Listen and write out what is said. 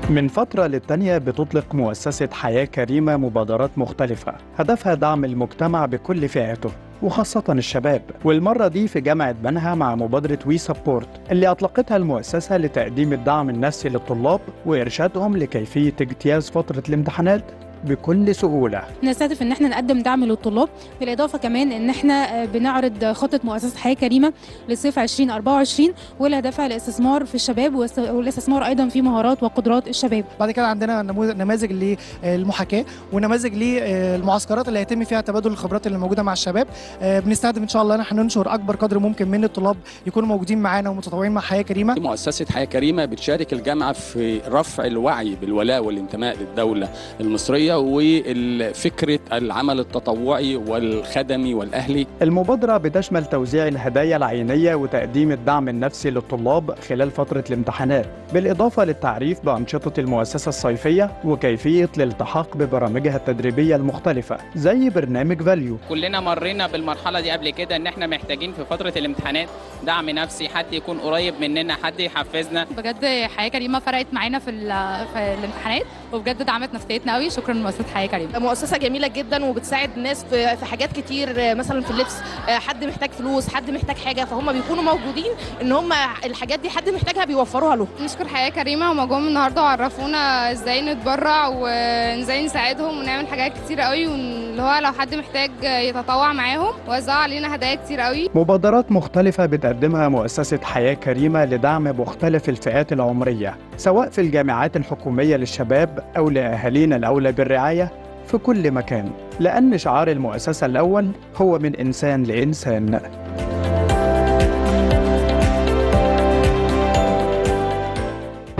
من فترة للتانية بتطلق مؤسسة حياة كريمة مبادرات مختلفة هدفها دعم المجتمع بكل فئاته وخاصة الشباب والمرة دي في جامعة بنها مع مبادرة وي سبورت اللي أطلقتها المؤسسة لتقديم الدعم النفسي للطلاب وإرشادهم لكيفية اجتياز فترة الامتحانات بكل سهولة نستهدف ان احنا نقدم دعم للطلاب بالاضافه كمان ان احنا بنعرض خطه مؤسسه حياه كريمه لصيف 2024 واللي هدفها الاستثمار في الشباب والاستثمار ايضا في مهارات وقدرات الشباب. بعد كده عندنا نماذج للمحاكاه ونماذج للمعسكرات اللي هيتم فيها تبادل الخبرات اللي موجوده مع الشباب بنستهدف ان شاء الله ان احنا ننشر اكبر قدر ممكن من الطلاب يكونوا موجودين معانا ومتطوعين مع حياه كريمه. مؤسسه حياه كريمه بتشارك الجامعه في رفع الوعي بالولاء والانتماء للدوله المصريه وفكرة العمل التطوعي والخدمي والأهلي المبادرة بتشمل توزيع الهدايا العينية وتقديم الدعم النفسي للطلاب خلال فترة الامتحانات بالإضافة للتعريف بأنشطة المؤسسة الصيفية وكيفية الالتحاق ببرامجها التدريبية المختلفة زي برنامج فاليو كلنا مرينا بالمرحلة دي قبل كده إن إحنا محتاجين في فترة الامتحانات دعم نفسي حد يكون قريب مننا حد يحفزنا بجد حياة كريمة فرقت معانا في, في الامتحانات وبجد دعمت نفسيتنا قوي شكرا لمؤسسة حياه كريمه مؤسسه جميله جدا وبتساعد الناس في في حاجات كتير مثلا في اللبس حد محتاج فلوس حد محتاج حاجه فهم بيكونوا موجودين ان هم الحاجات دي حد محتاجها بيوفروها له نشكر حياه كريمه هم جم النهارده وعرفونا ازاي نتبرع وازاي نساعدهم ونعمل حاجات كتير قوي واللي هو لو حد محتاج يتطوع معاهم وزعوا علينا هدايا كتير قوي مبادرات مختلفه بتقدمها مؤسسه حياه كريمه لدعم مختلف الفئات العمريه سواء في الجامعات الحكوميه للشباب او لاهالينا الاولى بالرعايه في كل مكان لأن شعار المؤسسة الأول هو من إنسان لإنسان